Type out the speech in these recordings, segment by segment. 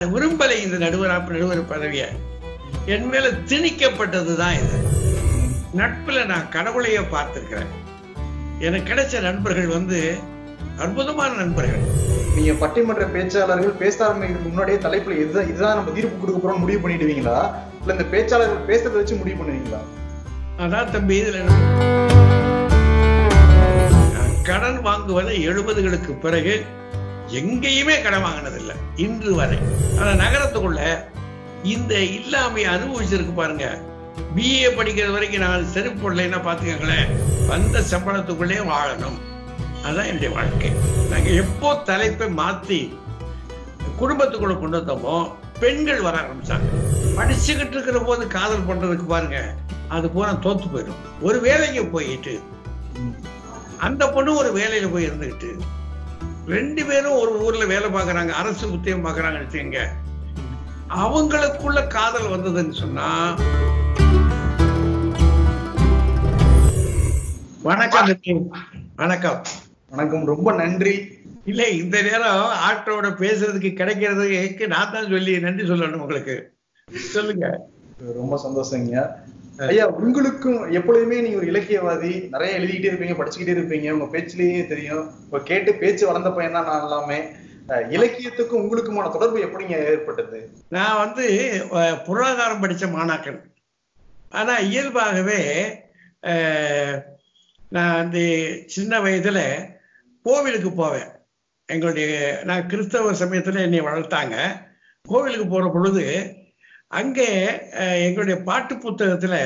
விரும்பலை இந்த நடுவர் நடுவர் பதவியை என் மேல திணிக்கப்பட்டதுதான் இது நட்புல நான் கடவுளையே பார்த்திருக்கிறேன் எனக்கு கிடைச்ச நண்பர்கள் வந்து அற்புதமான நண்பர்கள் நீங்க பட்டிமன்ற பேச்சாளர்கள் பேச ஆரம்பிக்கிறதுக்கு முன்னாடியே தலைப்புல இதுதான் இதுதான் நம்ம தீர்ப்பு கொடுக்க போறோம் முடிவு பண்ணிடுவீங்களா இல்ல இந்த பேச்சாளர்கள் பேசுறதை வச்சு முடிவு பண்ணுவீங்களா அதான் தம்பி இதுல என்ன- நான் கடன் வாங்குவதை எழுபதுகளுக்கு பிறகு எங்கேயுமே கடன் வாங்கினதில்லை இன்று வரை ஆனா நகரத்துக்குள்ள இந்த இல்லாமையை அனுபவிச்சிருக்கு பாருங்க பிஏ படிக்கிறது வரைக்கும் நான் செருப்பு போடலைன்னா பாத்துக்கங்களேன் வந்த சம்பளத்துக்குள்ளே வாழணும் அதான் என்னுடைய வாழ்க்கை நாங்க எப்போ தலைப்பை மாத்தி குடும்பத்துக்குள்ள கொண்டு வந்தோமோ பெண்கள் வர ஆரம்பிச்சாங்க படிச்சுக்கிட்டு இருக்கிற போது காதல் பண்றதுக்கு பாருங்க அது பூரா தோத்து போயிடும் ஒரு வேலைக்கு போயிட்டு அந்த பொண்ணு ஒரு வேலையில போய் இருந்துகிட்டு ரெண்டு பேரும் ஒரு ஊர்ல வேலை பார்க்கறாங்க அரசு உத்தியம் பார்க்கறாங்கன்னு வச்சுக்கோங்க அவங்களுக்குள்ள காதல் வந்ததுன்னு சொன்னா வணக்கம் தம்பி. வணக்கம் வணக்கம் ரொம்ப நன்றி இல்ல இந்த நேரம் ஆட்டோட பேசுறதுக்கு கிடைக்கிறதுக்கு நான் தான் சொல்லி நன்றி சொல்லணும் உங்களுக்கு சொல்லுங்க ரொம்ப சந்தோஷங்க ஐயா உங்களுக்கும் எப்பொழுதுமே நீங்க ஒரு இலக்கியவாதி நிறைய எழுதிக்கிட்டே இருப்பீங்க படிச்சுக்கிட்டே இருப்பீங்க உங்க பேச்சுலயே தெரியும் இப்ப கேட்டு பேச்சு வளர்ந்த பையன் தான் நான் எல்லாமே அஹ் இலக்கியத்துக்கும் உங்களுக்குமான தொடர்பு எப்படிங்க ஏற்பட்டது நான் வந்து அஹ், பொருளாதாரம் படிச்ச மாணாக்கன் ஆனா இயல்பாகவே அஹ், நான் வந்து சின்ன வயதுல கோவிலுக்கு போவேன் எங்களுடைய நான் கிறிஸ்தவ சமயத்துல என்னை வளர்த்தாங்க கோவிலுக்கு போற பொழுது அங்கே அஹ், எங்களுடைய பாட்டு புத்தகத்துல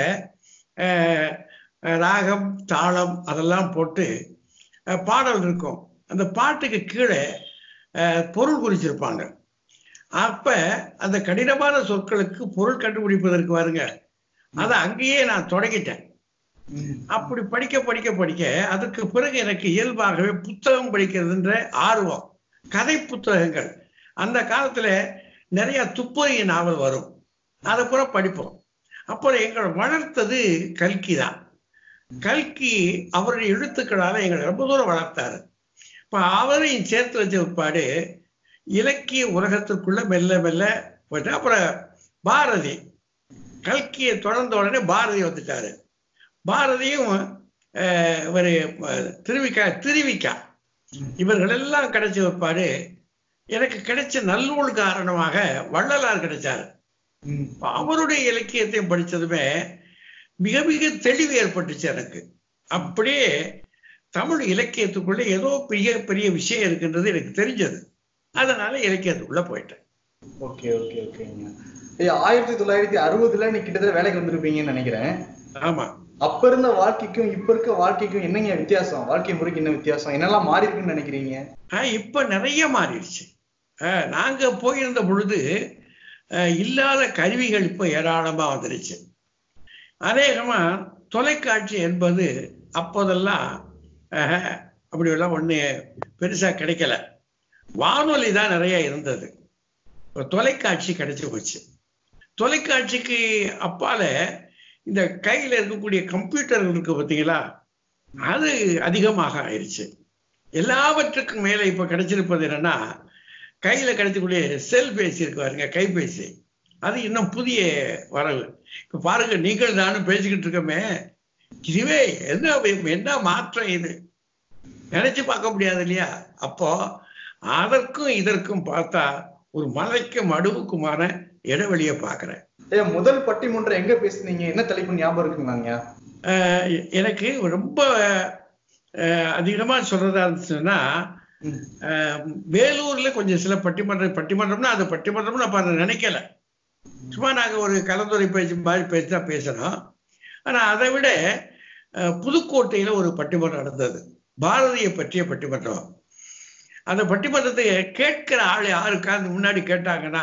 அஹ், ராகம் தாளம் அதெல்லாம் போட்டு அஹ், பாடல் இருக்கும் அந்த பாட்டுக்கு கீழே அஹ், பொருள் குறிச்சிருப்பாங்க அப்ப அந்த கடினமான சொற்களுக்கு பொருள் கண்டுபிடிப்பதற்கு வருங்க அதை அங்கேயே நான் தொடங்கிட்டேன் அப்படி படிக்க படிக்க படிக்க அதுக்கு பிறகு எனக்கு இயல்பாகவே புத்தகம் படிக்கிறதுன்ற ஆர்வம் கதை புத்தகங்கள் அந்த காலத்துல நிறைய துப்பறிய நாவல் வரும் அதை பூரா படிப்போம் அப்புறம் எங்களை வளர்த்தது கல்கி தான் கல்கி அவருடைய எழுத்துக்களால எங்களை ரொம்ப தூரம் வளர்த்தாரு இப்ப அவரையும் சேர்த்து வச்ச பிற்பாடு இலக்கிய உலகத்திற்குள்ள மெல்ல மெல்ல போயிட்டு அப்புறம் பாரதி கல்கியை தொடர்ந்த உடனே பாரதி வந்துட்டாரு பாரதியும் அஹ், இவரு அஹ், திருவிக்கா திருவிக்கா இவர்கள் எல்லாம் கிடைச்ச பிற்பாடு எனக்கு கிடைச்ச நல்லூல் காரணமாக வள்ளலார் கிடைச்சாரு இப்ப அவருடைய இலக்கியத்தையும் படிச்சதுமே மிக மிக தெளிவு ஏற்பட்டுச்சு எனக்கு அப்படியே தமிழ் இலக்கியத்துக்குள்ள ஏதோ பெரிய பெரிய விஷயம் இருக்குன்றது எனக்கு தெரிஞ்சது அதனால இலக்கியத்துக்குள்ள போயிட்டேன் ஓகே ஓகே ஓகேங்க ஐயா ஆயிரத்தி தொள்ளாயிரத்தி அறுபதுல நீ கிட்டத்தட்ட வேலைக்கு வந்திருப்பீங்கன்னு நினைக்கிறேன் ஆமா அப்ப இருந்த வாழ்க்கைக்கும் இப்ப இருக்க வாழ்க்கைக்கும் என்னங்க வித்தியாசம் வாழ்க்கை முறைக்கு என்ன வித்தியாசம் என்னெல்லாம் மாறி இருக்குன்னு நினைக்கிறீங்க ஆஹ் இப்ப நிறைய மாறிடுச்சு ஆஹ் நாங்க போயிருந்த பொழுது ஆஹ் இல்லாத கருவிகள் இப்ப ஏராளமா வந்துருச்சு அநேகமா தொலைக்காட்சி என்பது அப்போதெல்லாம் ஆஹ், அப்படி எல்லாம் ஒண்ணு பெருசா கிடைக்கல வானொலி தான் நிறைய இருந்தது இப்ப தொலைக்காட்சி கிடைச்சு போச்சு தொலைக்காட்சிக்கு அப்பால இந்த கையில இருக்கக்கூடிய கம்ப்யூட்டர்கள் இருக்கு பார்த்தீங்களா அது அதிகமாக ஆயிடுச்சு எல்லாவற்றுக்கும் மேல இப்ப கிடைச்சிருப்பது என்னன்னா கையில கிடைச்சக்கூடிய செல்பேசி இருக்கு பாருங்க கைபேசி அது இன்னும் புதிய வரவு இப்ப பாருங்க நீங்கள் நானும் பேசிக்கிட்டு இருக்கோமே இதுவே என்ன என்ன மாற்றம் இது நினைச்சு பார்க்க முடியாது இல்லையா அப்போ அதற்கும் இதற்கும் பார்த்தா ஒரு மலைக்கும் அடுவுக்குமான இடைவெளியை பார்க்கிறேன் ஐயா முதல் பட்டிமன்றம் எங்க பேசுனீங்க என்ன தலைப்பு ஞாபகம் இருக்குங்களாங்க ஆஹ் எனக்கு ரொம்ப ஆஹ் அதிகமா சொல்றதா இருந்துச்சுன்னா ம். ஆஹ் வேலூர்ல கொஞ்சம் சில பட்டிமன்ற பட்டிமன்றம்னா அது பட்டிமன்றம்னு அப்ப அதை நினைக்கல சும்மா நாங்க ஒரு கலந்துரை பேச்சு மாதிரி பேசி தான் பேசுறோம் ஆனா அதை விட ஆஹ் புதுக்கோட்டையில ஒரு பட்டிமன்றம் நடந்தது பாரதியை பற்றிய பட்டிமன்றம் அந்த பட்டிமன்றத்தை கேட்கிற ஆள் யாருக்காவது முன்னாடி கேட்டாங்கன்னா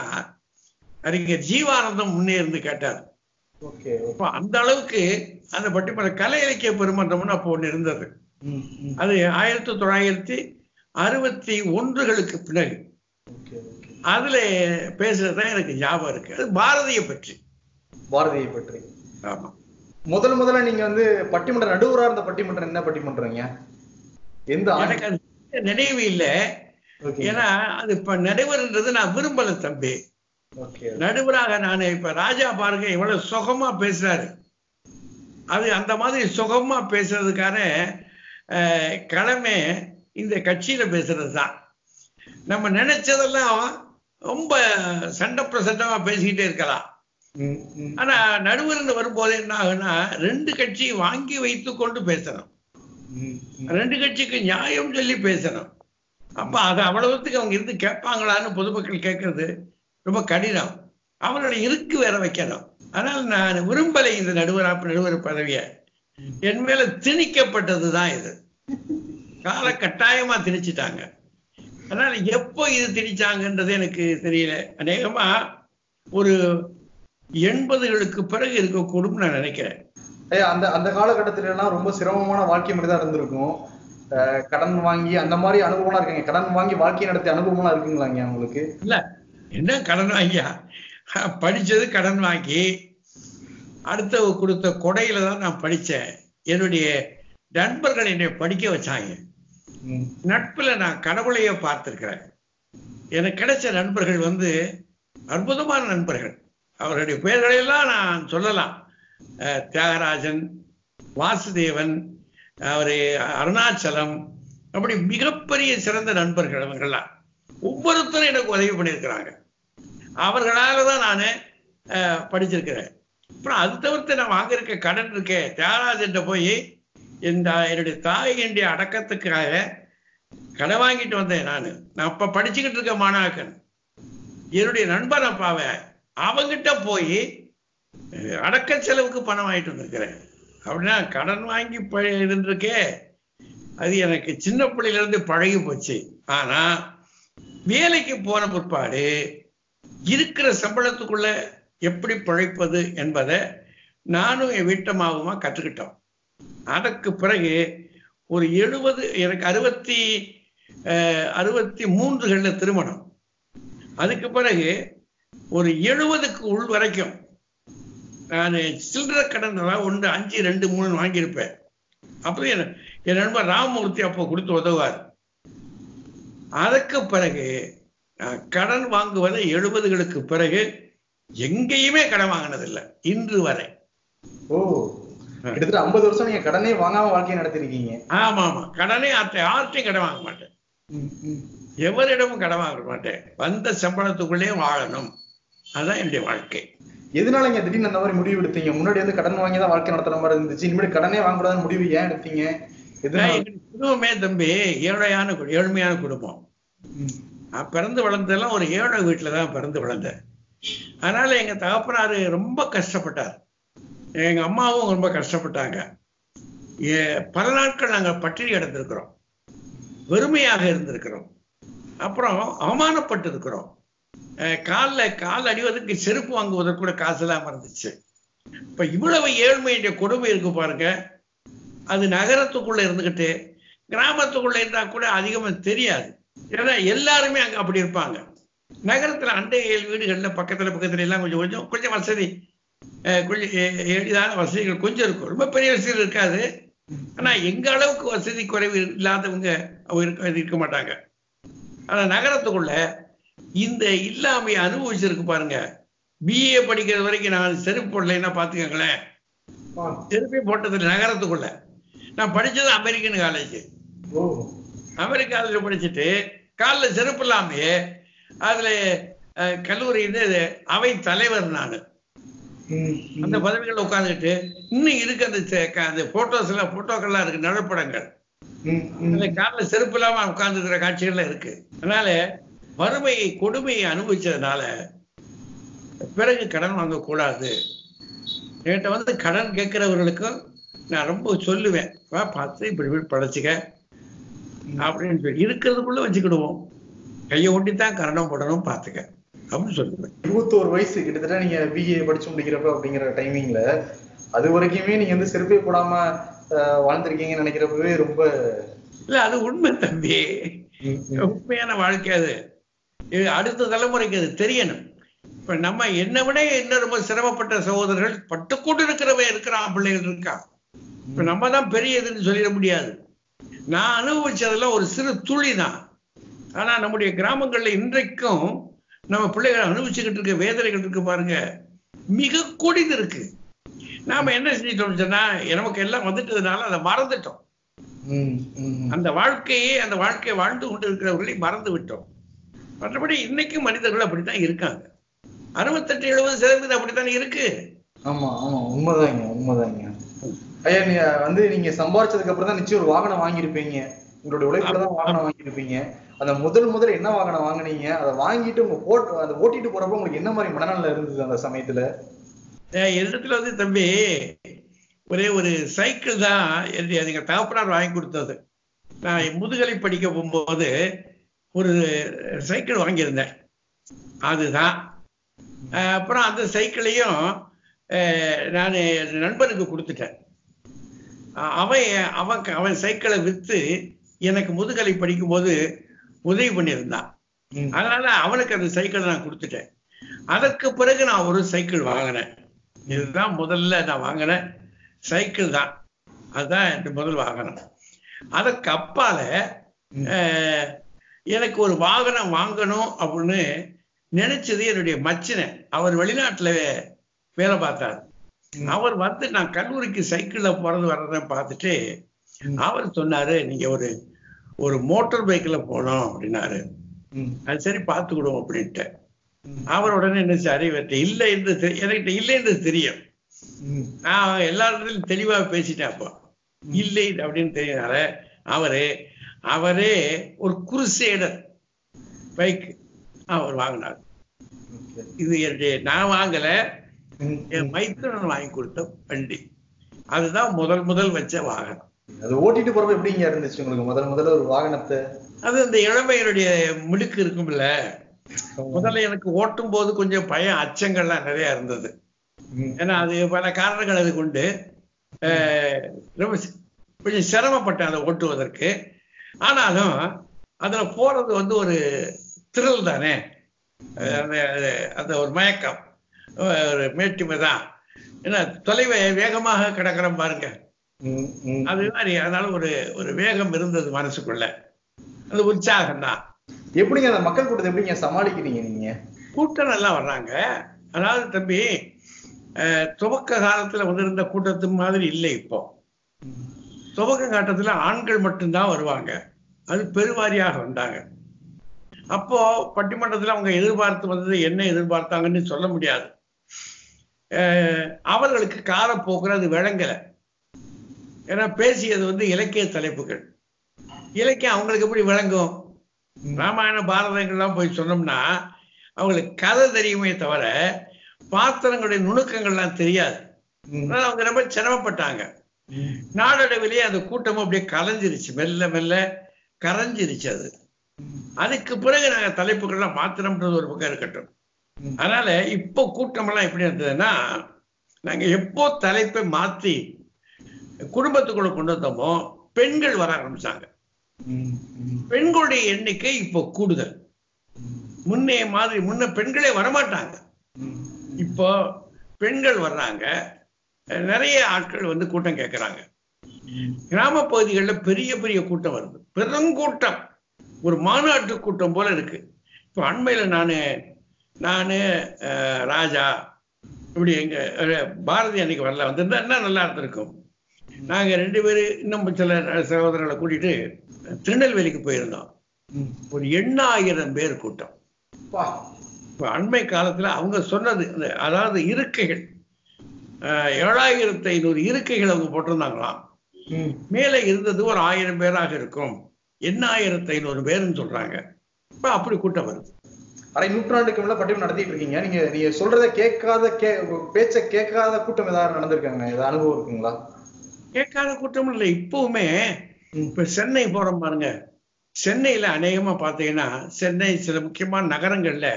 அறிஞர் ஜீவானந்தம் முன்னே இருந்து கேட்டார் ஓகே அப்ப அந்த அளவுக்கு அந்த பட்டிமன்ற கலை இலக்கிய பெருமன்றம்னு அப்போ ஒண்ணு இருந்தது ம், ம். அது ஆயிரத்தி தொள்ளாயிரத்தி அறுபத்தி ஒன்றுகளுக்கு பிறகு ஓகே ஓகே அதுல பேசுறதுதான் எனக்கு ஞாபகம் இருக்கு அது பாரதியை பற்றி பாரதியை பற்றி ஆமா முதல் முதல்ல நீங்க வந்து பட்டிமன்ற நடுவரா இருந்த பட்டிமன்றம் என்ன பட்டிமன்றங்க எந்த ஆண்டு? எனக்கு அது நினைவு இல்லை ஓகே. ஏன்னா அது இப்ப நடைபெறுன்றது நான் விரும்பல தம்பி ஓகே நடுவராக நான் இப்ப ராஜா பாருங்க இவ்வளவு சுகமா பேசுறாரு அது அந்த மாதிரி சுகமா பேசுறதுக்கான அஹ், கடமை இந்த கட்சியில பேசுறது தான் நம்ம நினைச்சதெல்லாம் ரொம்ப சண்டை பிரசண்டமா பேசிக்கிட்டே இருக்கலாம் ம், ம், ஆனா நடுவர்னு வரும்போது என்ன ஆகுன்னா ரெண்டு கட்சி வாங்கி வைத்துக் கொண்டு பேசணும் ம், ம். ரெண்டு கட்சிக்கு நியாயம் சொல்லி பேசணும் அப்ப அது அவ்வளவுத்துக்கு அவங்க இருந்து கேட்பாங்களான்னு பொதுமக்கள் கேட்கறது ரொம்ப கடினம் அவங்களோட இருக்கு வேற வைக்கணும் ஆனால் நான் விரும்பலை இந்த நடுவர் நடுவர் பதவியை என் மேல திணிக்கப்பட்டதுதான் இது கால கட்டாயமா திணிச்சிட்டாங்க அதனால எப்போ இது திணிச்சாங்கன்றது எனக்கு தெரியல அநேகமா ஒரு எண்பதுகளுக்கு பிறகு இருக்கக்கூடும் நான் நினைக்கிறேன் ஐயா அந்த அந்த காலகட்டத்துல எல்லாம் ரொம்ப சிரமமான வாழ்க்கை முறை தான் இருந்திருக்கும் அஹ் கடன் வாங்கி அந்த மாதிரி அனுபவம்லாம் இருக்குங்க கடன் வாங்கி வாழ்க்கை நடத்திய அனுபவம்லாம் இருக்குங்களாங்க உங்களுக்கு இல்ல என்ன கடன் வாங்கியா படிச்சது கடன் வாங்கி அடுத்தவ கொடுத்த கொடையில தான் நான் படிச்சேன் என்னுடைய நண்பர்கள் என்னை படிக்க வச்சாங்க ம், நட்புல நான் கடவுளையே பார்த்திருக்கிறேன் எனக்கு கிடைச்ச நண்பர்கள் வந்து அற்புதமான நண்பர்கள் அவருடைய பெயர்களையெல்லாம் நான் சொல்லலாம் அஹ், தியாகராஜன் வாசுதேவன் அவரு அருணாச்சலம் அப்படி மிகப்பெரிய சிறந்த நண்பர்கள் அவங்கெல்லாம் ஒவ்வொருத்தரும் எனக்கு உதவி பண்ணியிருக்கிறாங்க அவர்களால தான் நான் படிச்சிருக்கிறேன் அப்புறம் அது தவிர்த்து நான் வாங்கியிருக்க கடன் இருக்கேன் தியாகராஜன்ட்ட போய் இந்த என்னுடைய தாயினுடைய அடக்கத்துக்காக கடன் வாங்கிட்டு வந்தேன் நான் நான் அப்ப படிச்சுக்கிட்டு இருக்க மாணாக்கன் என்னுடைய நண்பன் அப்பாவை அவங்கிட்ட போய் அஹ், அடக்க செலவுக்கு பணம் வாங்கிட்டு வந்திருக்கிறேன் அப்படின்னா கடன் வாங்கி ப- இருந்திருக்கே அது எனக்கு சின்ன பிள்ளையில இருந்து பழகி போச்சு ஆனா வேலைக்கு போன பிற்பாடு இருக்கிற சம்பளத்துக்குள்ள எப்படி பிழைப்பது என்பதை நானும் என் வீட்டமாவுமா கற்றுக்கிட்டோம் அதற்கு பிறகு ஒரு எழுபது எனக்கு அறுபத்தி அஹ், அறுபத்தி மூன்றுகள்ல திருமணம் அதுக்கு பிறகு ஒரு எழுபதுக்கு உள் வரைக்கும் நான் சில்லற கடன் ஒன்று அஞ்சு ரெண்டு மூணு வாங்கியிருப்பேன் அப்புறம் என் என் நண்பர் ராமமூர்த்தி அப்போ கொடுத்து உதவுவார் அதற்கு பிறகு நான் கடன் வாங்குவதை எழுபதுகளுக்கு பிறகு எங்கேயுமே கடன் வாங்கினதில்லை இன்று வரை ஓ கிட்டத்தட்ட ஐம்பது வருஷம் நீங்க கடனே வாங்காம வாழ்க்கையை நடத்திருக்கீங்க ஆமா ஆமா கடனே அத்தை யார்ட்டையும் கடன் வாங்க மாட்டேன் ம், ம். எவரிடமும் கடன் வாங்க மாட்டேன் வந்த சம்பளத்துக்குள்ளே வாழணும் அதுதான் என்னுடைய வாழ்க்கை எதனால இங்க திடீர்னு அந்த மாதிரி முடிவு எடுத்தீங்க முன்னாடி வந்து கடன் வாங்கி தான் வாழ்க்கை நடத்துற மாதிரி இருந்துச்சு இனிமேல் கடனே வாங்கக்கூடாதுன்னு முடிவு ஏன் எடுத்தீங்க எதனால நான் எங்க குடும்பமே தம்பி ஏழையான கு- ஏழ்மையான குடும்பம் ம், நான் பிறந்து வளர்ந்ததெல்லாம் ஒரு ஏழை வீட்டுல தான் பிறந்து வளர்ந்தேன் அதனால எங்க தகப்பனாரு ரொம்ப கஷ்டப்பட்டார் எங்க அம்மாவும் ரொம்ப கஷ்டப்பட்டாங்க ஏ- பல நாட்கள் நாங்க பட்டினி கிடந்திருக்கிறோம் வெறுமையாக இருந்திருக்கிறோம் அப்புறம் அவமானப்பட்டு இருக்கிறோம் காலில் கால் அடிவதற்கு செருப்பு வாங்குவதற்கு கூட காசு இல்லாம இருந்துச்சு இப்ப இவ்வளவு ஏழ்மையுடைய கொடுமை இருக்கு பாருங்க அது நகரத்துக்குள்ள இருந்துகிட்டு கிராமத்துக்குள்ள இருந்தா கூட அதிகமா தெரியாது ஏன்னா எல்லாருமே அங்க அப்படி இருப்பாங்க நகரத்துல அண்டை வீடுகள்ல பக்கத்துல பக்கத்துல எல்லாம் கொஞ்சம் கொஞ்சம் கொஞ்சம் வசதி அஹ், கொஞ்சம் எ- எளிதான வசதிகள் கொஞ்சம் இருக்கும் ரொம்ப பெரிய வசதிகள் இருக்காது ஆனா எங்க அளவுக்கு வசதி குறைவு இல்லாதவங்க அவங்க இருக்க இருக்க மாட்டாங்க ஆனா நகரத்துக்குள்ள இந்த இல்லாமையை அனுபவிச்சிருக்கு பாருங்க பிஏ படிக்கிறது வரைக்கும் நான் செருப்பு போடலைன்னா பாத்துக்கோங்களேன் ஆ, செருப்பே போட்டது நகரத்துக்குள்ள நான் படிச்சது அமெரிக்கன் காலேஜ் ஓ அமெரிக்காவில் படிச்சுட்டு காலில் செருப்பு இல்லாமையே அதுல அஹ், கல்லூரியில அவை தலைவர் நான் ம், அந்த ம். பதவிகளில் உட்கார்ந்துட்டு இன்னும் இருக்கு அந்த செ- க- அந்த போட்டோஸ் எல்லாம் போட்டோக்கள்லாம் இருக்கு நிழற்படங்கள் ம், ம். அந்த காலில் செருப்பு இல்லாம உட்கார்ந்துருக்கிற காட்சிகள்லாம் இருக்கு அதனால வறுமையை கொடுமையை அனுபவிச்சதுனால பிறகு கடன் வாங்கக்கூடாது என்கிட்ட வந்து கடன் கேட்கிறவர்களுக்கும் நான் ரொம்ப சொல்லுவேன் வா பார்த்து இப்படி இப்படி படைச்சிக்க அப்படின்னு சொல்லி இருக்கிறதுக்குள்ள வச்சுக்கிடுவோம் கையை ஒட்டித்தான் கரணம் போடணும் பார்த்துக்க அப்படின்னு சொல்லுவேன் இருபத்தோரு வயசு கிட்டத்தட்ட நீங்க பிஏ படிச்சு முடிக்கிறப்ப அப்படிங்கிற டைமிங்ல அது வரைக்குமே நீங்க வந்து செருப்பே போடாம அஹ், வாழ்ந்திருக்கீங்கன்னு நினைக்கிறப்பவே ரொம்ப இல்ல அது உண்மை தம்பி ம், ம். உண்மையான வாழ்க்கை அது இது அடுத்த தலைமுறைக்கு அது தெரியணும் இப்ப நம்ம என்னை விட இன்னும் ரொம்ப சிரமப்பட்ட சகோதரர்கள் பட்டுக்கூட்டு இருக்கிறவ இருக்கிறான் பிள்ளைகள் இருக்கா இப்ப நம்ம தான் பெரிய இதுன்னு சொல்லிட முடியாது நான் அனுபவிச்சதெல்லாம் ஒரு சிறு துளி தான் ஆனா நம்முடைய கிராமங்கள்ல இன்றைக்கும் நம்ம பிள்ளைகள் அனுபவிச்சுக்கிட்டு இருக்க வேதனைகள் இருக்கு பாருங்க மிக கொடிது இருக்கு நாம என்ன செஞ்சிட்டோம்னு சொன்னா நமக்கு எல்லாம் வந்துட்டதுனால அதை மறந்துட்டோம் ம், ம். அந்த வாழ்க்கையே அந்த வாழ்க்கையை வாழ்ந்து கொண்டு இருக்கிறவர்களை மறந்து விட்டோம் மற்றபடி இன்னைக்கும் மனிதர்கள் அப்படித்தான் இருக்காங்க அறுபத்தெட்டு எழுபது சதவீதம் அப்படித்தான் இருக்கு ஆமா ஆமா உண்மைதாங்க உண்மைதாங்க ஐயா நீங்க வந்து நீங்க சம்பாரிச்சதுக்கு அப்புறம் தான் நிச்சயம் ஒரு வாகனம் வாங்கியிருப்பீங்க உங்களுடைய உழைப்புல தான் வாகனம் வாங்கியிருப்பீங்க அந்த முதல் முதல்ல என்ன வாகனம் வாங்குனீங்க அதை வாங்கிட்டு உங்க போட்டு அதை ஓட்டிட்டு போறப்ப உங்களுக்கு என்ன மாதிரி மனநலம் இருந்தது அந்த சமயத்துல அஹ் என்னிடத்துல வந்து தம்பி ஒரே ஒரு சைக்கிள் தான் என்னுடைய எங்க தகப்பனார் வாங்கி கொடுத்தது நான் முதுகலை படிக்க போகும்போது ஒரு சைக்கிள் வாங்கியிருந்தேன் அதுதான் அஹ் அப்புறம் அந்த சைக்கிளையும் நான் நண்பனுக்கு கொடுத்துட்டேன் அஹ் அவன் அவன் அவன் சைக்கிளை வித்து எனக்கு முதுகலை படிக்கும்போது உதவி பண்ணியிருந்தான் ம். அதனால அவனுக்கு அந்த சைக்கிளை நான் கொடுத்துட்டேன் அதற்கு பிறகு நான் ஒரு சைக்கிள் வாங்கினேன் இதுதான் முதல்ல நான் வாங்கின சைக்கிள் தான் அதுதான் என் முதல் வாகனம் அதற்கு அப்பால அஹ், எனக்கு ஒரு வாகனம் வாங்கணும் அப்படின்னு நினைச்சது என்னுடைய மச்சினன் அவர் வெளிநாட்டுல வேலை பார்த்தார் ம். அவர் வந்து நான் கல்லூரிக்கு சைக்கிள்ல போறது வர்றதை பார்த்துட்டு ம். அவர் சொன்னாரு நீங்க ஒரு ஒரு மோட்டார் பைக்ல போனோம் அப்படின்னாரு ம். அது சரி பார்த்துக்கிடுவோம் அப்படின்ட்டு ம். அவர் உடனே என்ன சரி இவர்கிட்ட இல்லை என்று தெரி- எனக்கு இல்லை என்று தெரியும் ம். நான் எல்லா இடத்துலையும் தெளிவா பேசிட்டேன் அப்போ இல்லை அப்படின்னு தெரியாத அவரு அவரே ஒரு குருசேடர் பைக் அவர் வாங்கினார் Okay. இது என்னுடைய நான் வாங்கல ம். என் மைத்துனன் வாங்கி கொடுத்த வண்டி அதுதான் முதல் முதல் வச்ச வாகனம் அது ஓட்டிட்டு போறப்ப எப்படிங்க இருந்துச்சு உங்களுக்கு முதல் முதல்ல ஒரு வாகனத்தை அது அந்த இளமையினுடைய மிடுக்கு இருக்கும்ல முதல்ல எனக்கு ஓட்டும் போது கொஞ்சம் பயம் அச்சங்கள்லாம் நிறைய இருந்தது ம். ஏன்னா அது பல காரணங்கள் அது கொண்டு அஹ், ரொம்ப சி- கொஞ்சம் சிரமப்பட்டேன் அதை ஓட்டுவதற்கு ஆனாலும் அதுல போறது வந்து ஒரு த்ரில் தானே அது அந்த அது- அந்த ஒரு மயக்கம் அஹ், ஒரு மேட்டுமை தான் ஏன்னா தொலைவை வேகமாக கிடக்கிறோம் பாருங்க ம். ம். அது மாதிரி அதனால ஒரு ஒரு வேகம் இருந்தது மனசுக்குள்ள அது உற்சாகம் தான் எப்படிங்க அந்த மக்கள் கூட்டத்தை எப்படிங்க சமாளிக்கிறீங்க நீங்க கூட்டம் எல்லாம் வர்றாங்க அதாவது தம்பி அஹ், துவக்க காலத்துல வந்திருந்த கூட்டத்து மாதிரி இல்லை இப்போ துவக்க காட்டத்துல ஆண்கள் மட்டும்தான் வருவாங்க அது பெருவாரியாக வந்தாங்க அப்போ பட்டிமன்றத்துல அவங்க எதிர்பார்த்து வந்தது என்ன எதிர்பார்த்தாங்கன்னு சொல்ல முடியாது அஹ், அவர்களுக்கு காலப்போக்குல அது விளங்கல ஏன்னா பேசியது வந்து இலக்கிய தலைப்புகள் இலக்கியம் அவங்களுக்கு எப்படி விளங்கும் ராமாயண பாரதங்கள்லாம் போய் சொன்னோம்னா அவங்களுக்கு கதை தெரியுமே தவிர பாத்திரங்களுடைய நுணுக்கங்கள்லாம் தெரியாது ம். அதனால அவங்க ரொம்ப சிரமப்பட்டாங்க ம். நாளடைவிலேயே அந்த கூட்டமும் அப்படியே கலைஞ்சிருச்சு மெல்ல மெல்ல கரைஞ்சிருச்சு அது அதுக்கு பிறகு நாங்க தலைப்புகள்லாம் மாத்திரம்ன்றது ஒரு பக்கம் இருக்கட்டும் ம். அதனால இப்போ கூட்டமெல்லாம் எப்படி இருந்ததுன்னா நாங்க எப்போ தலைப்பை மாத்தி குடும்பத்துக்குள்ள கொண்டு வந்தோமோ பெண்கள் வர ஆரம்பிச்சாங்க ம். ம். பெண்களுடைய எண்ணிக்கை இப்போ கூடுதல் முன்னைய மாதிரி முன்ன பெண்களே வரமாட்டாங்க ம். இப்போ பெண்கள் வர்றாங்க அஹ் நிறைய ஆட்கள் வந்து கூட்டம் கேட்கறாங்க கிராம பகுதிகளில் பெரிய பெரிய கூட்டம் வருது பெருங்கூட்டம் ஒரு மாநாட்டு கூட்டம் போல இருக்கு இப்போ அண்மையில நானு நானு அஹ், ராஜா இப்படி எங்க அஹ், பாரதி அன்னைக்கு வரல வந்திருந்தா என்ன நல்லா இருந்திருக்கும் நாங்க ரெண்டு பேரும் இன்னும் சில சகோதரர்களை கூட்டிட்டு திருநெல்வேலிக்கு போயிருந்தோம் ம். ஒரு எண்ணாயிரம் பேர் கூட்டம் பா. இப்ப அண்மை காலத்துல அவங்க சொன்னது அந்த அதாவது இருக்கைகள் அஹ், ஏழாயிரத்து ஐநூறு இருக்கைகள் அவங்க போட்டிருந்தாங்களாம் ம். மேலே இருந்தது ஒரு ஆயிரம் பேராக இருக்கும் எண்ணாயிரத்து ஐநூறு பேர்னு சொல்றாங்க இப்ப அப்படி கூட்டம் வருது அரை நூற்றாண்டுக்கு முன்ன பட்டிமன்றம் நடத்திட்டு இருக்கீங்க நீங்க நீங்க சொல்றத கேட்காத கே பேச்ச கேட்காத கூட்டம் ஏதாவது நடந்திருக்காங்க ஏதாவது அனுபவம் இருக்குங்களா கேட்காத கூட்டம் இல்லை இப்பவுமே ம். இப்ப சென்னை போறோம் பாருங்க சென்னையில அநேகமா பாத்தீங்கன்னா சென்னை சில முக்கியமான நகரங்கள்ல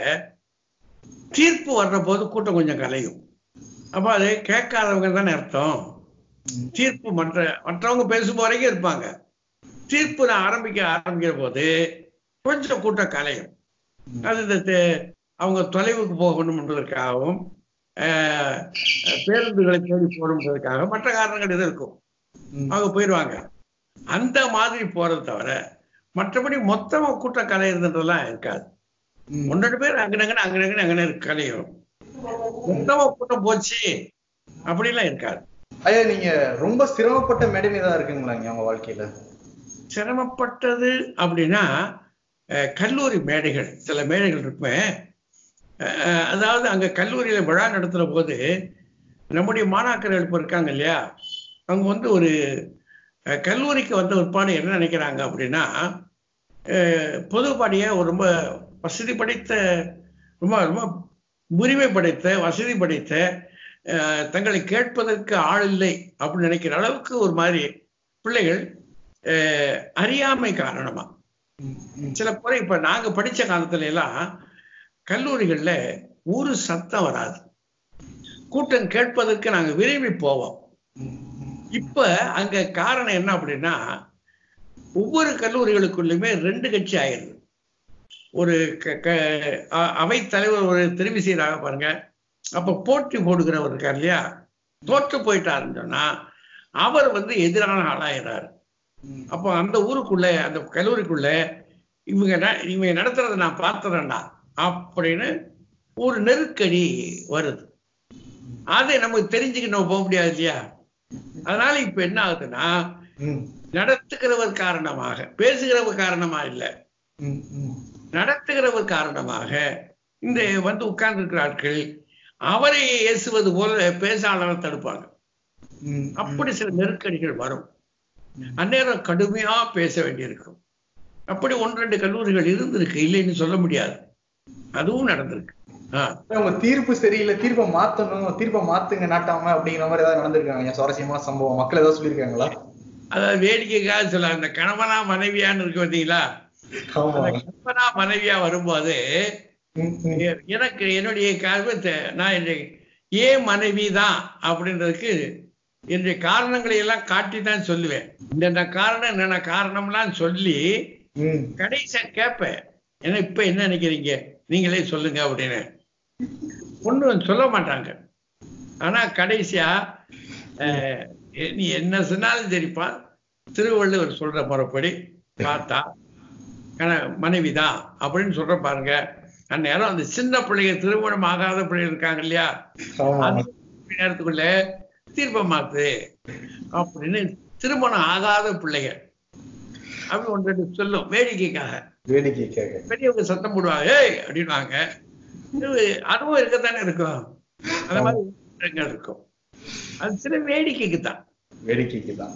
தீர்ப்பு வர்ற போது கூட்டம் கொஞ்சம் கலையும் அப்ப அது கேட்காதவங்க தானே அர்த்தம் ம். தீர்ப்பு மற்ற மற்றவங்க பேசும் வரைக்கும் இருப்பாங்க தீர்ப்பு நான் ஆரம்பிக்க ஆரம்பிக்கிற போது கொஞ்சம் கூட்டம் கலையும் அது இந்த தே- அவங்க தொலைவுக்கு போகணும் என்பதற்காகவும் ஆஹ், பேருந்துகளை தேடி போகணுன்றதுக்காக மற்ற காரணங்கள் இது இருக்கும் ம். அவங்க போயிடுவாங்க அந்த மாதிரி போறது தவிர மற்றபடி மொத்தமா கூட்டம் கலையிறதுன்றதெல்லாம் இருக்காது ம். ஒன்று ரெண்டு பேர் அங்கனங்கன்னு அங்கனங்கன்னு அங்கன கலையும் மொத்தமா கூட்டம் போச்சு அப்படிலாம் இருக்காது ஐயா நீங்க ரொம்ப சிரமப்பட்ட மேடம் ஏதாவது இருக்குங்களாங்க உங்க வாழ்க்கையில சிரமப்பட்டது அப்படின்னா அஹ், கல்லூரி மேடைகள் சில மேடைகள் இருக்குமே அஹ், அதாவது அங்க கல்லூரியில விழா நடத்துற போது நம்முடைய மாணாக்கர்கள் இப்ப இருக்காங்க இல்லையா அவங்க வந்து ஒரு அஹ், கல்லூரிக்கு வந்த ஒருபாடு என்ன நினைக்கிறாங்க அப்படின்னா அஹ், பொதுப்படியா ஒரு ரொம்ப வசதி படைத்த ரொம்ப ரொம்ப உரிமை படைத்த வசதி படைத்த அஹ், தங்களை கேட்பதற்கு ஆள் இல்லை அப்படின்னு நினைக்கிற அளவுக்கு ஒரு மாதிரி பிள்ளைகள் அஹ், அறியாமை காரணமா சில முறை இப்ப நாங்க படிச்ச காலத்துல எல்லாம் கல்லூரிகள்ல ஒரு சத்தம் வராது கூட்டம் கேட்பதற்கு நாங்க விரும்பி போவோம் இப்ப அங்க காரணம் என்ன அப்படின்னா ஒவ்வொரு கல்லூரிகளுக்குள்ளுமே ரெண்டு கட்சி ஆயிருது ஒரு க- க- அ- அவைத் தலைவர் ஒரு தெரிவு செய்யறாங்க பாருங்க அப்ப போட்டி போடுகிறவர் இருக்கார் இல்லையா தோற்று போயிட்டாருன்னு சொன்னா அவர் வந்து எதிரான ஆளாயிறாரு அப்போ அந்த ஊருக்குள்ள அந்த கல்லூரிக்குள்ள இவங்க ந- இவங்க நடத்துறத நான் பார்த்ததேன்டா அப்படின்னு ஒரு நெருக்கடி வருது அதை நமக்கு தெரிஞ்சுக்க நம்ம போக முடியாது இல்லையா அதனால இப்ப என்ன ஆகுதுன்னா ம், நடத்துகிறவர் காரணமாக பேசுகிறவர் காரணமா இல்ல ம், ம், நடத்துகிறவர் காரணமாக இந்த வந்து உட்கார்ந்து இருக்கிற ஆட்கள் அவரை ஏசுவது போல பேசாளரை தடுப்பாங்க ம், அப்படி சில நெருக்கடிகள் வரும் அந்நேரம் கடுமையா பேச வேண்டியிருக்கும் அப்படி ஒன்று ரெண்டு கல்லூரிகள் இருந்திருக்கு இல்லைன்னு சொல்ல முடியாது அதுவும் நடந்திருக்கு ஆ. உங்க தீர்ப்பு சரியில்லை தீர்ப்பை மாத்தணும் தீர்ப்பை மாத்துங்க நாட்டாம அப்படிங்கிற மாதிரி ஏதாவது நடந்திருக்காங்க சுவாரஸ்யமான சம்பவம் மக்கள் ஏதாவது சொல்லியிருக்காங்களா அதாவது வேடிக்கைக்காக சொல்ல அந்த கணவனா மனைவியான்னு இருக்கு பார்த்தீங்களா ஆமா அந்த கணவனா மனைவியா வரும்போது ம், ம், எ- எனக்கு என்னுடைய கருத்து நான் என்னுடைய ஏன் மனைவி தான் அப்படின்றதுக்கு என்னுடைய காரணங்களை எல்லாம் காட்டி தான் சொல்லுவேன் இந்த காரணம் என்னென்ன காரணம்லாம் சொல்லி ம், கடைசியா கேட்பேன் ஏன்னா இப்ப என்ன நினைக்கிறீங்க நீங்களே சொல்லுங்க அப்படின்னு ஒண்ணும் சொல்ல மாட்டாங்க ஆனா கடைசியா அஹ், எ- நீ என்ன சொன்னாலும் சரிப்பா திருவள்ளுவர் சொல்ற முறைப்படி பார்த்தா கண- மனைவிதான் அப்படின்னு சொல்ற பாருங்க அந்நேரம் அந்த சின்ன பிள்ளைங்க திருமணம் ஆகாத பிள்ளைங்க இருக்காங்க இல்லையா ஆமா அந்த நேரத்துக்குள்ள தீர்ப்ப மாத்து அப்படின்னு திருமணம் ஆகாத பிள்ளைங்க அப்படி ஒன்று ரெண்டு சொல்லும் வேடிக்கைக்காக வேடிக்கைக்காக பெரியவங்க சத்தம் போடுவாங்க ஏய் அப்படின்வாங்க இது அனுபவம் இருக்கத்தானே இருக்கும் அந்த மாதிரி விஷயங்கள் இருக்கும் அது சில வேடிக்கைக்கு தான் வேடிக்கைக்கு தான்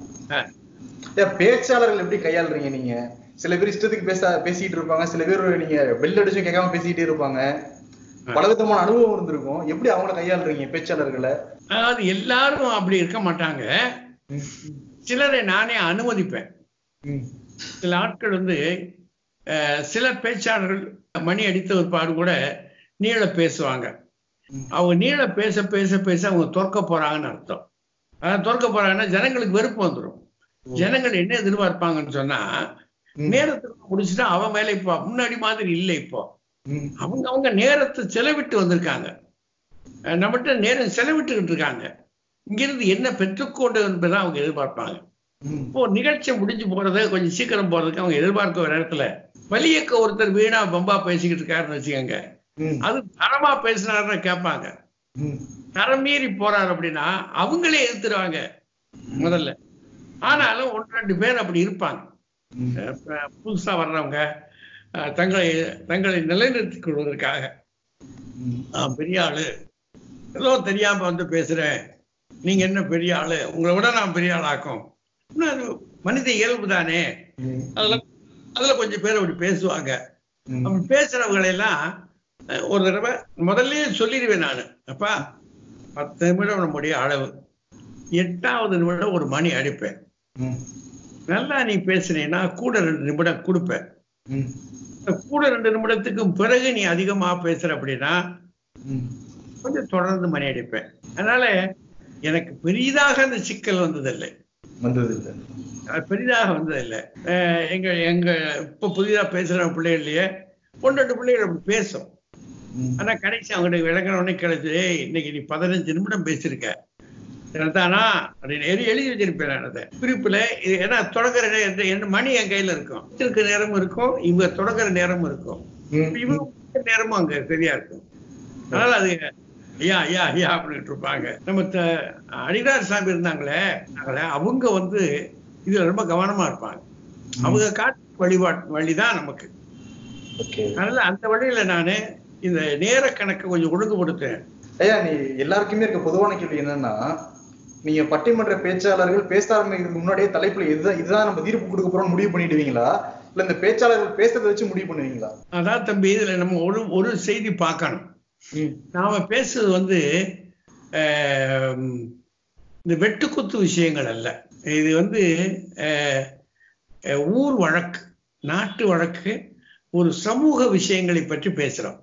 ஏன் பேச்சாளர்கள் எப்படி கையாளுறீங்க நீங்க சில பேர் இஷ்டத்துக்கு பேச பேசிட்டு இருப்பாங்க சில பேர் நீங்க பெல் அடிச்சும் கேட்காம பேசிட்டே இருப்பாங்க பலவிதமான அனுபவம் இருந்திருக்கும் எப்படி அவங்கள கையாளுறீங்க பேச்சாளர்களை அதாவது எல்லாரும் அப்படி இருக்க மாட்டாங்க ம், சிலரை நானே அனுமதிப்பேன் ம், சில ஆட்கள் வந்து அஹ், சில பேச்சாளர்கள் மணி அடித்த ஒரு பாடு கூட நீள பேசுவாங்க ம். அவங்க நீள பேச பேச பேச அவங்க துறக்க போறாங்கன்னு அர்த்தம் அதான் துறக்க போறாங்கன்னா ஜனங்களுக்கு வெறுப்பு வந்துடும் ஜனங்கள் என்ன எதிர்பார்ப்பாங்கன்னு சொன்னா ம். நேரத்துக்கு முடிச்சுட்டா அவன் மேல இப்போ முன்னாடி மாதிரி இல்லை இப்போ ம், அவங்க அவங்க நேரத்தை செலவிட்டு வந்திருக்காங்க அஹ் நம்மகிட்ட நேரம் செலவிட்டுக்கிட்டு இருக்காங்க இங்கிருந்து என்ன பெற்றுக்கொண்டு என்பதை அவங்க எதிர்பார்ப்பாங்க ம், இப்போ நிகழ்ச்சி முடிஞ்சு போறத கொஞ்சம் சீக்கிரம் போறதுக்கு அவங்க எதிர்பார்க்க ஒரு இடத்துல வலியக்க ஒருத்தர் வீணா பம்பா பேசிக்கிட்டு இருக்காருன்னு வச்சுக்கோங்க ம், அது தரமா பேசினாருன்னு கேட்பாங்க ம், தரம் மீறி போறாரு அப்படின்னா அவங்களே எதிர்த்துருவாங்க முதல்ல ஆனாலும் ஒன்று ரெண்டு பேர் அப்படி இருப்பாங்க ம், அஹ் ப- புதுசா வர்றவங்க அஹ் தங்களை தங்களை நிலைநிறுத்திக் கொள்வதற்காக ம். நான் பெரிய ஆளு ஏதோ தெரியாம வந்து பேசுறேன் நீங்க என்ன பெரிய ஆளு உங்களை விட நான் பெரிய ஆளாக்கும் இன்னும் அது மனித இயல்பு தானே ம், அதுல அதுல கொஞ்சம் பேர் அப்படி பேசுவாங்க ம், அப்படி பேசுறவங்களை எல்லாம் அஹ், ஒரு தடவை முதல்லயே சொல்லிடுவேன் நான் அப்பா பத்து நிமிடம் நம்முடைய அளவு எட்டாவது நிமிடம் ஒரு மணி அடிப்பேன் ம், நல்லா நீ பேசுனீன்னா கூட ரெண்டு நிமிடம் கொடுப்பேன் ம், இந்த கூட ரெண்டு நிமிடத்துக்கும் பிறகு நீ அதிகமா பேசுற அப்படின்னா ம். கொஞ்சம் தொடர்ந்து மணி அடிப்பேன் அதனால எனக்கு பெரிதாக அந்த சிக்கல் வந்ததில்லை வந்தது இல்ல அது பெரிதாக வந்ததில்லை அஹ் எங்க எங்க இப்ப புதிதா பேசுற பிள்ளைகள்லயே ஒன்று ரெண்டு பிள்ளைகள் அப்படி பேசும் ம், ஆனா கடைசி அவங்களுக்கு விளங்குற உடனே கிடைச்சு "ஏய், இன்னைக்கு நீ பதினஞ்சு நிமிடம் பேசியிருக்க தானா அப்படின்னு எழுதி எழுதி வச்சிருப்பேன் நான் அதை குறிப்புல இது ஏன்னா தொடங்குற நேரம் என்ன மணி என் கையில இருக்கும் வச்சிருக்க நேரமும் இருக்கும் இவங்க தொடங்குற நேரமும் இருக்கும் ம், இவங்க எந்த நேரமும் அங்க சரியா இருக்கும் அதனால அது ஐயா ஐயா ஐயா அப்படின்ட்டு இருப்பாங்க நம்ம த- அடிகளார் சாமி இருந்தாங்களே அதனால அவங்க வந்து இதுல ரொம்ப கவனமா இருப்பாங்க அவங்க காட்டு வழிபாட்டு வழிதான் நமக்கு ஓகே அதனால அந்த வழியில நானு இந்த நேர கணக்கை கொஞ்சம் ஒழுங்குபடுத்தேன் ஐயா நீ எல்லாருக்குமே இருக்க பொதுவான கேள்வி என்னன்னா நீங்க பட்டிமன்ற பேச்சாளர்கள் பேச ஆரம்பிக்கிறதுக்கு முன்னாடியே தலைப்புல இதுதான் இதுதான் நம்ம தீர்ப்பு கொடுக்க போறோம்னு முடிவு பண்ணிடுவீங்களா இல்ல இந்த பேச்சாளர்கள் பேசுறதை வச்சு முடிவு பண்ணுவீங்களா அதான் தம்பி இதுல நம்ம ஒரு ஒரு செய்தி பார்க்கணும் ம் நாம பேசுறது வந்து ஆம், இந்த வெட்டுக்குத்து விஷயங்கள் அல்ல இது வந்து அஹ், அஹ், ஊர் வழக்கு நாட்டு வழக்கு ஒரு சமூக விஷயங்களை பற்றி பேசுறோம்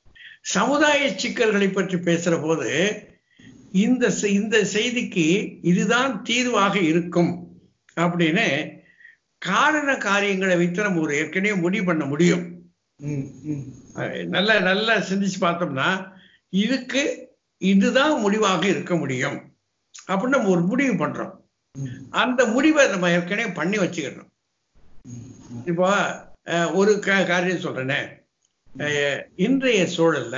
சமுதாய சிக்கல்களை பற்றி பேசுற போது இந்த செ- இந்த செய்திக்கு இதுதான் தீர்வாக இருக்கும் அப்படின்னு காரண காரியங்களை வைத்து நம்ம ஒரு ஏற்கனவே முடிவு பண்ண முடியும் ம் ம் அஹ் நல்ல நல்லா சிந்திச்சு பார்த்தோம்னா இதுக்கு இதுதான் முடிவாக இருக்க முடியும் அப்படின்னு நம்ம ஒரு முடிவு பண்றோம் ம், அந்த முடிவை நம்ம ஏற்கனவே பண்ணி வச்சுக்கிறோம் ம், இப்போ அஹ், ஒரு க- காரியம் சொல்றேனே அஹ், இன்றைய சூழல்ல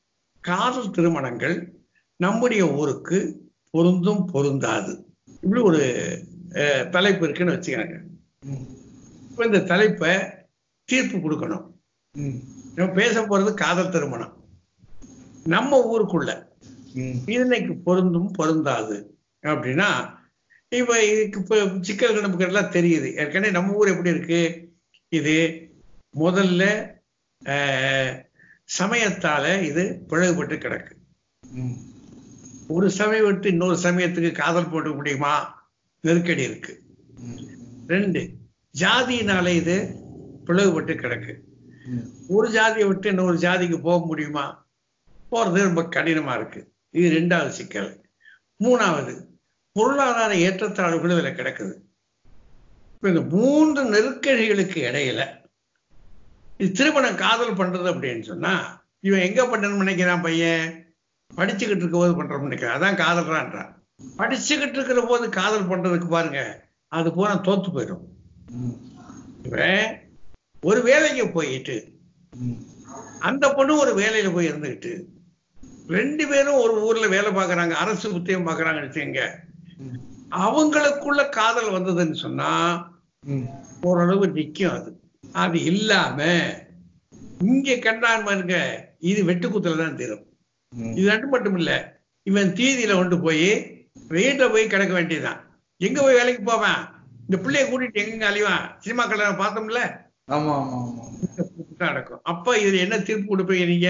காதல் திருமணங்கள் நம்முடைய ஊருக்கு பொருந்தும் பொருந்தாது இப்படி ஒரு அஹ், தலைப்பு இருக்குன்னு வச்சுக்கோங்க ம், இப்போ இந்த தலைப்பை தீர்ப்பு கொடுக்கணும் ம், நம்ம பேச போறது காதல் திருமணம் நம்ம ஊருக்குள்ள ம், இன்னைக்கு பொருந்தும் பொருந்தாது அப்படின்னா இப்ப இதுக்கு இப்ப சிக்கல்கள் நமக்கு எல்லாம் தெரியுது ஏற்கனவே நம்ம ஊர் எப்படி இருக்கு இது முதல்ல ஆஹ், சமயத்தால இது பிளவுபட்டு கிடக்கு ம், ஒரு சமயம் விட்டு இன்னொரு சமயத்துக்கு காதல் போட்டு முடியுமா நெருக்கடி இருக்கு ம், ரெண்டு ஜாதியினால இது பிளவுபட்டு கிடக்கு ம், ஒரு ஜாதியை விட்டு இன்னொரு ஜாதிக்கு போக முடியுமா போறது ரொம்ப கடினமா இருக்கு இது ரெண்டாவது சிக்கல் மூணாவது பொருளாதார ஏற்றத்தாழ்வுகள் இதுல கிடக்குது இப்ப இந்த மூன்று நெருக்கடிகளுக்கு இடையில இது திருமணம் காதல் பண்றது அப்படின்னு சொன்னா இவன் எங்க பண்ணணும்னு நினைக்கிறான் பையன் படிச்சுக்கிட்டு இருக்க போது பண்றோம்னு நினைக்கிறான் அதான் காதல்றான்றான் படிச்சுக்கிட்டு இருக்கிற போது காதல் பண்றதுக்கு பாருங்க அது பூரா தோத்து போயிடும் ம், இவன் ஒரு வேலைக்கு போயிட்டு ம், அந்த பொண்ணு ஒரு வேலையில போய் இருந்துகிட்டு ரெண்டு பேரும் ஒரு ஊர்ல வேலை பார்க்கறாங்க அரசு உத்தியம் பார்க்கறாங்கன்னு வச்சுக்கோங்க ம், அவங்களுக்குள்ள காதல் வந்ததுன்னு சொன்னா ம், ஓரளவு நிக்கும் அது அது இல்லாம இங்க கண்டான் பாருங்க இது வெட்டுக்குத்துல தான் தீரும் ம், இது ரெண்டு மட்டும் இல்ல இவன் தீதியில கொண்டு போய் வீட்டுல போய் கிடக்க வேண்டியதுதான் எங்க போய் வேலைக்கு போவான் இந்த பிள்ளைய கூட்டிட்டு எங்க அழிவான் சினிமா கல்யாணம் பார்த்தோம்ல ஆமா ஆமா ஆமா தான் நடக்கும் அப்ப இதுல என்ன தீர்ப்பு கொடுப்பீங்க நீங்க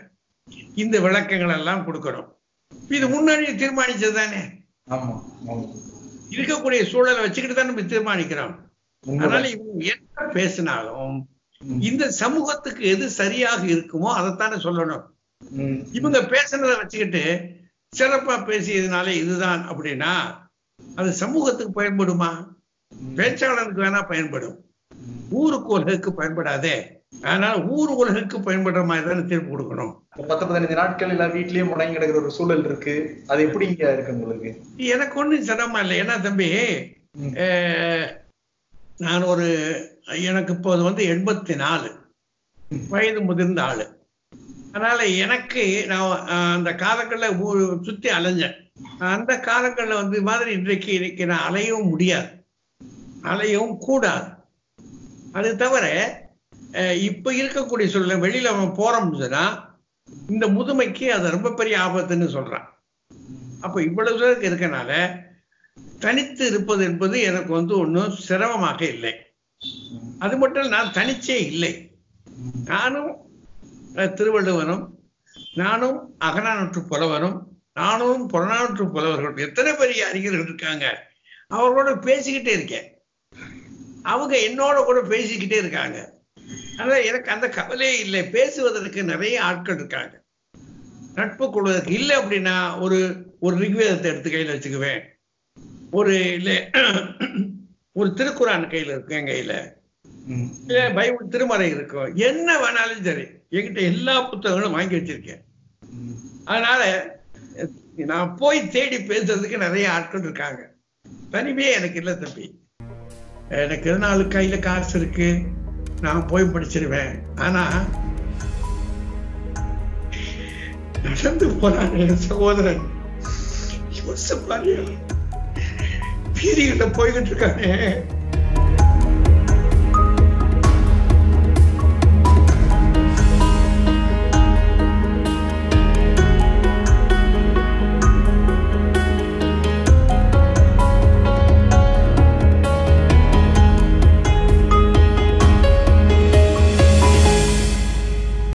இந்த விளக்கங்கள் எல்லாம் கொடுக்கணும் இது முன்னாடியே தீர்மானிச்சது தானே ஆமா ஆமா இருக்கக்கூடிய சூழலை வச்சுக்கிட்டு தான் நம்ம தீர்மானிக்கிறோம் உண்மைதான். அதனால இவங்க என்ன பேசினாலும் ம், இந்த சமூகத்துக்கு எது சரியாக இருக்குமோ அதைத்தானே சொல்லணும் ம், இவங்க பேசுனதை வச்சுக்கிட்டு சிறப்பா பேசியதுனால இதுதான் அப்படின்னா அது சமூகத்துக்கு பயன்படுமா ம், பேச்சாளருக்கு வேணா பயன்படும் ம். ஊருக்கு உலகுக்கு பயன்படாதே அதனால ஊர் உலகுக்கு பயன்படுற மாதிரி தானே தீர்ப்பு கொடுக்கணும் இந்த பத்து பதினஞ்சு நாட்கள் எல்லாம் வீட்லயே முடங்கி கிடக்குற ஒரு சூழல் இருக்கு அது எப்படி இங்க இருக்கு உங்களுக்கு எனக்கு ஒண்ணும் சிரமம் இல்லை ஏன்னா தம்பி ம், அஹ், நான் ஒரு எனக்கு இப்போது வந்து எண்பத்தி நாலு வயது முதிர்ந்த ஆளு அதனால எனக்கு நான் அஹ், அந்த காலங்களில் ஊர் சுத்தி அலைஞ்சேன் அந்த காலங்களில் வந்து இது மாதிரி இன்றைக்கு இன்னைக்கு நான் அலையவும் முடியாது அலையவும் கூடாது அது தவிர அஹ், இப்ப இருக்கக்கூடிய சூழ்நிலை வெளியில அவன் போறோம்னு சொன்னா இந்த முதுமைக்கு அது ரொம்ப பெரிய ஆபத்துன்னு சொல்றான் அப்ப இவ்வளவு தூரம் இருக்கனால தனித்து இருப்பது என்பது எனக்கு வந்து ஒன்றும் சிரமமாக இல்லை அது மட்டும் இல்ல, நான் தனிச்சே இல்லை நானும் அஹ், திருவள்ளுவனும் நானும் அகநானூற்று புலவரும் நானும் புறநானூற்று புலவர்கள் எத்தனை பெரிய அறிஞர்கள் இருக்காங்க அவர்களோட பேசிக்கிட்டே இருக்கேன் அவங்க என்னோட கூட பேசிக்கிட்டே இருக்காங்க அதனால எனக்கு அந்த கவலையே இல்லை பேசுவதற்கு நிறைய ஆட்கள் இருக்காங்க நட்பு கொள்வதற்கு இல்லை அப்படின்னா ஒரு ஒரு ரிக்வேதத்தை எடுத்து கையில வச்சுக்குவேன் ஒரு இல்ல ஒரு திருக்குறான் கையில இருக்கு என் கையில ம், இல்ல பைபிள் திருமறை இருக்கும் என்ன வேணாலும் சரி என்கிட்ட எல்லா புத்தகங்களும் வாங்கி வச்சிருக்கேன் ம், அதனால அஹ், நான் போய் தேடி பேசுறதுக்கு நிறைய ஆட்கள் இருக்காங்க தனிமையே எனக்கு இல்லை தம்பி எனக்கு எதனால நாலு கையில காசு இருக்கு நான் போய் படிச்சிருவேன் ஆனா நடந்து போனான் என் சகோதரன் யோசிச்சு பாரு பீரிகிட்ட போய்கிட்டு இருக்கானே